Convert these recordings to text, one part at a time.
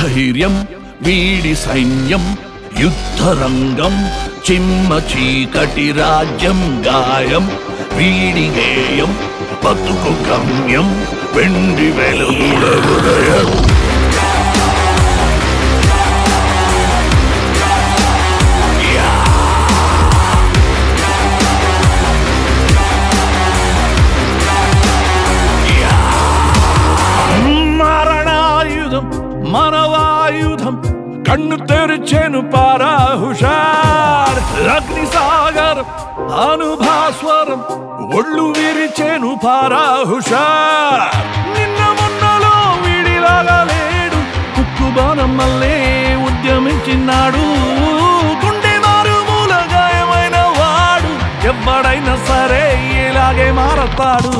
ధైర్యం వీడి సైన్యం యుద్ధరంగం చిమ్మ చీకటి రాజ్యం గాయం వీడి గేయం బతుకు గమ్యం వెండి వెలుగుల హృదయం మరణాయుధం మనవాయుధం కన్ను తెరిచేను పారా హుషార్ అగ్ని సాగరం అనుభాస్వరం ఒళ్ళు విరిచేను పారా హుషార్ నిన్న మొన్నలో వీడిలాగా లేడు కుక్కు బాణం మల్లే ఉద్యమించినాడు గుండె మారుమూల గాయమైన వాడు ఎవడైనా సరే ఇలాగే మారతాడు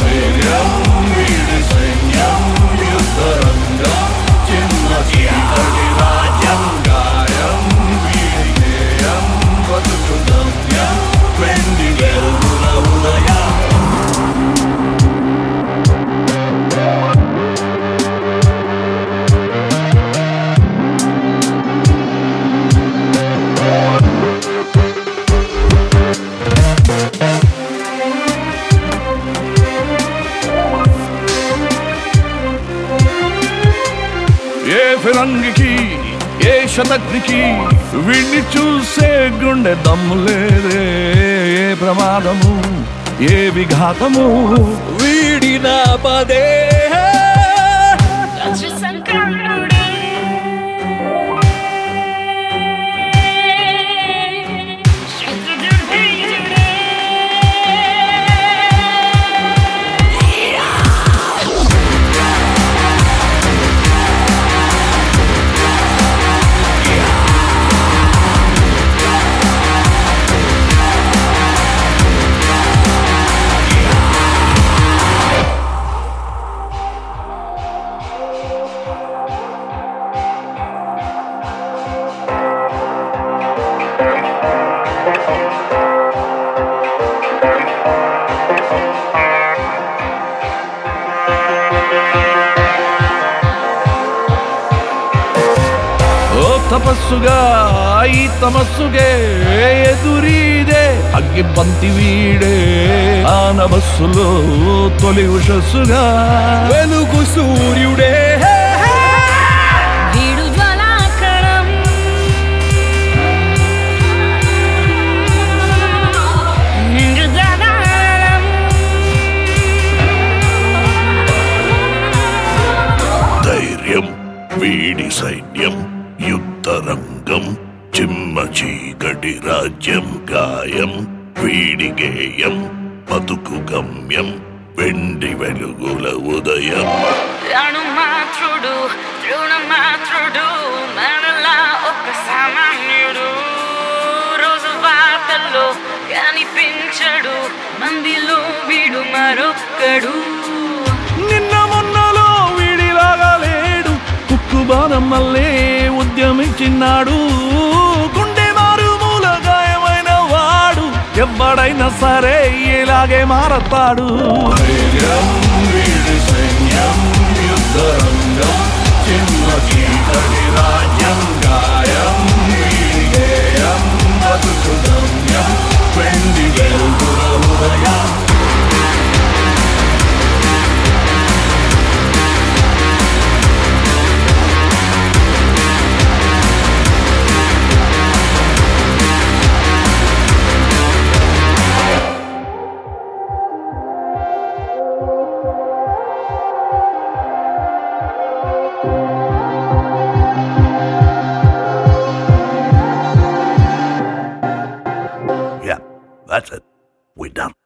ఏ ఫిరంగికి ఏ శతగ్నికి వీణ్ణి చూసే గుండె దమ్ము లేదే ఏ ప్రమాదము ఏ విఘాతము వీడిన పదే Lecz సంకల్పుడే శత్రుదుర్భేదుడే ఓ తపస్సుగా ఈ తమస్సుగే ఎదురీదే అగ్గి బంతి వీడే ఆనబస్సులో తొలి ఉషస్సుగా వెలుగు సూర్యుడే వీడు జ్వాలాకరం నిండు దాదారం ధైర్యం వీడి సైన్యం యుద్ధరంగం చిమ్మ చీకటి రాజ్యం గాయం వీడి గేయం బతుకు గమ్యం వెండి వెలుగుల ఉదయం అణు మాత్రుడు తృణ మాత్రుడు మనలా ఒక సామాన్యుడు రోజు వార్తల్లో కనిపించడు మందిలో వీడు మరొక్కడు నిన్న మొన్నలో వీడిలాగా లేడు కుక్కు బాణం మల్లే ఉద్యమించినాడు గుండె మారుమూల గాయమైన వాడు ఎవడైనా సరే ఇలాగే మారతాడు Yeah, that's it. We done.